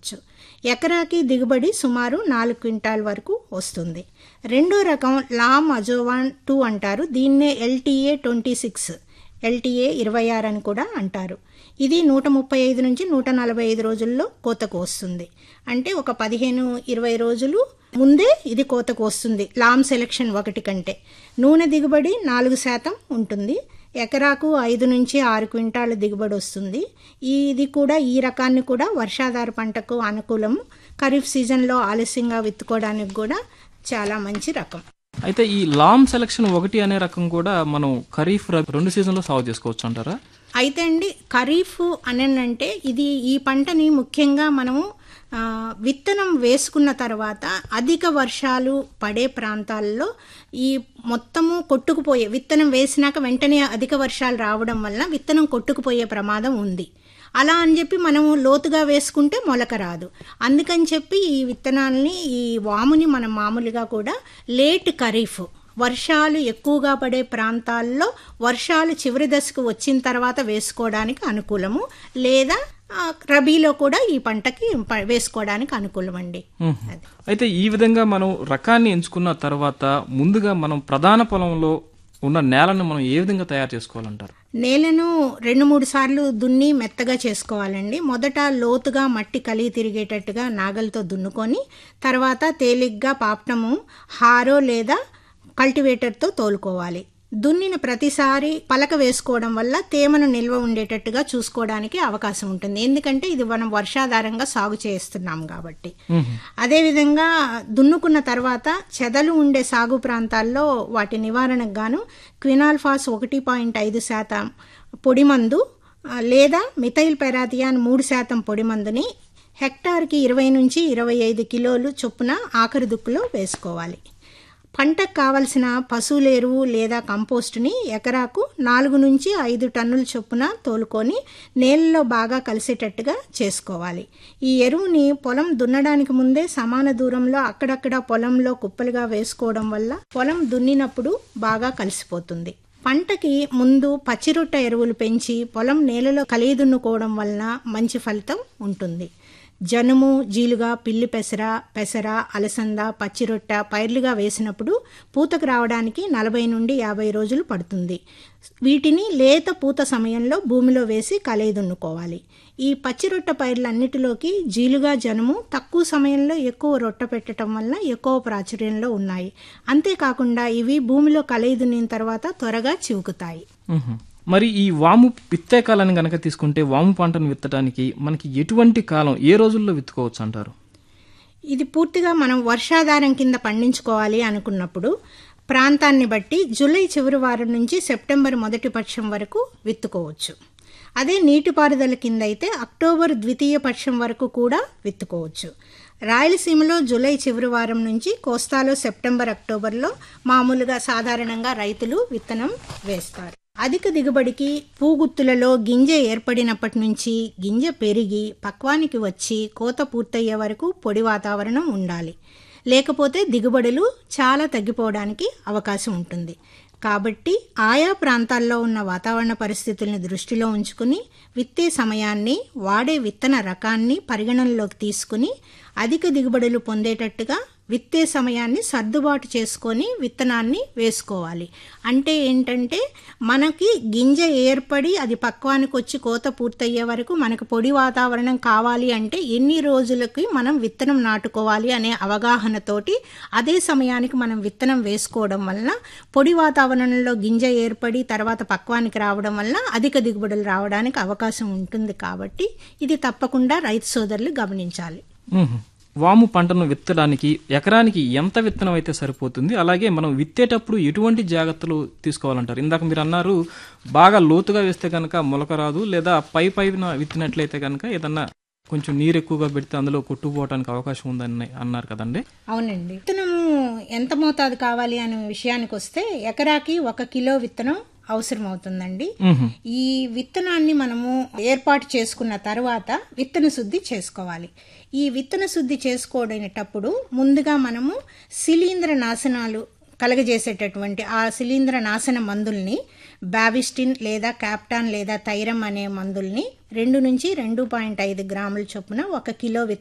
వేసుకోవచ్చు ఎకరాకి దిగుబడి సుమారు నాలుగు క్వింటాల్ వరకు వస్తుంది రెండో రకం లామ్ అజోవాన్ టూ అంటారు దీన్నే ఎల్టీఏ ట్వంటీ సిక్స్ ఎల్టీఏ ఇరవై ఆరు అని కూడా అంటారు ఇది నూట ముప్పై ఐదు నుంచి నూట నలభై ఐదు రోజుల్లో కోతకు వస్తుంది అంటే ఒక పదిహేను ఇరవై రోజులు ముందే ఇది కోతకు వస్తుంది లామ్ సెలెక్షన్ ఒకటి కంటే నూనె దిగుబడి నాలుగు శాతం ఉంటుంది ఎకరాకు ఐదు నుంచి ఆరు క్వింటాల దిగుబడి వస్తుంది ఇది కూడా ఈ రకాన్ని కూడా వర్షాధార పంటకు అనుకూలం ఖరీఫ్ సీజన్లో ఆలస్యంగా విత్తుకోవడానికి కూడా చాలా మంచి రకం అయితే ఈ లామ్ సెలక్షన్ ఒకటి అనే రకం కూడా మనం ఖరీఫ్ రబీ రెండు సీజన్లో సాగు చేసుకోవచ్చు అంటారా అయితే అండి ఖరీఫ్ అనేనంటే ఇది ఈ పంటని ముఖ్యంగా మనము ఆ, విత్తనం వేసుకున్న తర్వాత అధిక వర్షాలు పడే ప్రాంతాల్లో ఈ మొత్తము కొట్టుకుపోయే విత్తనం వేసినాక వెంటనే అధిక వర్షాలు రావడం వల్ల విత్తనం కొట్టుకుపోయే ప్రమాదం ఉంది అలా అని చెప్పి మనము లోతుగా వేసుకుంటే మొలక రాదు అందుకని చెప్పి ఈ విత్తనాల్ని ఈ వాముని మనం మామూలుగా కూడా లేట్ ఖరీఫ్ వర్షాలు ఎక్కువగా పడే ప్రాంతాల్లో వర్షాలు చివరి దశకు వచ్చిన తర్వాత వేసుకోవడానికి అనుకూలము లేదా ఆ, రబీలో కూడా ఈ పంటకి ప- వేసుకోవడానికి అనుకూలం అండి మ్మ్. అయితే ఈ విధంగా మనం రకాన్ని ఎంచుకున్న తర్వాత ముందుగా మనం ప్రధాన పొలంలో ఉన్న నేలను మనం ఏ విధంగా తయారు చేసుకోవాలంటారు నేలను రెండు మూడు సార్లు దున్ని మెత్తగా చేసుకోవాలండి మొదట లోతుగా మట్టి కలిగి తిరిగేటట్టుగా నాగలతో దున్నుకొని తర్వాత తేలిగ్గా పాపటము హారో లేదా కల్టివేటర్తో తోలుకోవాలి దున్నిన ప్రతిసారి పలక వేసుకోవడం వల్ల తేమను నిల్వ ఉండేటట్టుగా చూసుకోవడానికి అవకాశం ఉంటుంది ఎందుకంటే ఇది మనం వర్షాధారంగా సాగు చేస్తున్నాం కాబట్టి అదేవిధంగా దున్నుకున్న తర్వాత చెదలు ఉండే సాగు ప్రాంతాల్లో వాటి నివారణకు గాను క్వినాల్ఫాస్ ఒకటి పాయింట్ ఐదు శాతం పొడి మందు ఆ, లేదా మిథైల్ పెరాథియాన్ మూడు శాతం పొడి మందుని హెక్టార్కి ఇరవై నుంచి ఇరవై ఐదు కిలోలు చొప్పున ఆఖరి దుక్కులో వేసుకోవాలి పంటకు కావలసిన పశువుల ఎరువు లేదా కంపోస్టుని ఎకరాకు నాలుగు నుంచి ఐదు టన్నుల చొప్పున తోలుకొని నేలలో బాగా కలిసేటట్టుగా చేసుకోవాలి ఈ ఎరువుని పొలం దున్నడానికి ముందే సమాన దూరంలో అక్కడక్కడ పొలంలో కుప్పలుగా వేసుకోవడం వల్ల పొలం దున్నినప్పుడు బాగా కలిసిపోతుంది పంటకి ముందు పచ్చిరొట్ట ఎరువులు పెంచి పొలం నేలలో కలిగి దున్నుకోవడం వలన మంచి ఫలితం ఉంటుంది జనుము జీలుగా పిల్లి పెసర పెసర అలసంద పచ్చిరొట్ట పైర్లుగా వేసినప్పుడు పూతకు రావడానికి నలభై నుండి యాభై రోజులు పడుతుంది వీటిని లేత పూత సమయంలో భూమిలో వేసి కలయి దున్నుకోవాలి ఈ పచ్చిరొట్ట పైర్లన్నిటిలోకి జీలుగా జనుము తక్కువ సమయంలో ఎక్కువ రొట్ట పెట్టడం వల్ల ఎక్కువ ప్రాచుర్యంలో ఉన్నాయి అంతేకాకుండా ఇవి భూమిలో కలయి దున్నిన తర్వాత త్వరగా చివుకుతాయి మ్మ్. మరి ఈ వాము విత్తే కాలాన్ని గనక తీసుకుంటే వాము పంటను విత్తడానికి మనకి ఎటువంటి కాలం ఏ రోజుల్లో విత్తుకోవచ్చు అంటారు ఇది పూర్తిగా మనం వర్షాధారం కింద పండించుకోవాలి అనుకున్నప్పుడు ప్రాంతాన్ని బట్టి జూలై చివరి వారం నుంచి సెప్టెంబర్ మొదటి పక్షం వరకు విత్తుకోవచ్చు అదే నీటిపారుదల కింద అయితే అక్టోబర్ ద్వితీయ పక్షం వరకు కూడా విత్తుకోవచ్చు రాయలసీమలో జూలై చివరి వారం నుంచి కోస్తాలో సెప్టెంబర్ అక్టోబర్లో మామూలుగా సాధారణంగా రైతులు విత్తనం వేస్తారు అధిక దిగుబడికి పూగుత్తులలో గింజ ఏర్పడినప్పటి నుంచి గింజ పెరిగి పక్వానికి వచ్చి కోత పూర్తయ్యే వరకు పొడి వాతావరణం ఉండాలి లేకపోతే దిగుబడులు చాలా తగ్గిపోవడానికి అవకాశం ఉంటుంది కాబట్టి ఆయా ప్రాంతాల్లో ఉన్న వాతావరణ పరిస్థితుల్ని దృష్టిలో ఉంచుకుని విత్తే సమయాన్ని వాడే విత్తన రకాన్ని పరిగణనలోకి తీసుకుని అధిక దిగుబడులు పొందేటట్టుగా విత్తే సమయాన్ని సర్దుబాటు చేసుకొని విత్తనాన్ని వేసుకోవాలి అంటే ఏంటంటే మనకి గింజ ఏర్పడి అది పక్వానికి వచ్చి కోత పూర్తయ్యే వరకు మనకు పొడి వాతావరణం కావాలి అంటే ఎన్ని రోజులకి మనం విత్తనం నాటుకోవాలి అనే అవగాహనతోటి అదే సమయానికి మనం విత్తనం వేసుకోవడం వలన పొడి వాతావరణంలో గింజ ఏర్పడి తర్వాత పక్వానికి రావడం వల్ల అధిక దిగుబడులు రావడానికి అవకాశం ఉంటుంది కాబట్టి ఇది తప్పకుండా రైతు సోదరులు గమనించాలి మ్మ్. వాము పంటను విత్తడానికి ఎకరానికి ఎంత విత్తనం అయితే సరిపోతుంది అలాగే మనం విత్తేటప్పుడు ఎటువంటి జాగ్రత్తలు తీసుకోవాలంటారు ఇందాక మీరు అన్నారు బాగా లోతుగా వేస్తే కనుక మొలక రాదు లేదా పై పైన విత్తినట్లయితే కనుక ఏదన్నా కొంచెం నీరు ఎక్కువగా పెడితే అందులో కొట్టుకుపోవడానికి అవకాశం ఉందని అన్నారు కదండి అవునండి విత్తనము ఎంత మోతాదు కావాలి అనే విషయానికి వస్తే ఎకరాకి ఒక కిలో విత్తనం అవసరం అవుతుందండి మ్మ్. ఈ విత్తనాన్ని మనము ఏర్పాటు చేసుకున్న తర్వాత విత్తన శుద్ధి చేసుకోవాలి ఈ విత్తన శుద్ధి చేసుకోవడేటప్పుడు ముందుగా మనము శిలీంద్ర నాశనాలు కలగజేసేటటువంటి ఆ శిలీంద్ర నాశన మందుల్ని బావిస్టిన్ లేదా క్యాప్టాన్ లేదా థైరమ్ అనే మందుల్ని రెండు నుంచి రెండు పాయింట్ ఐదు గ్రాముల చొప్పున ఒక కిలో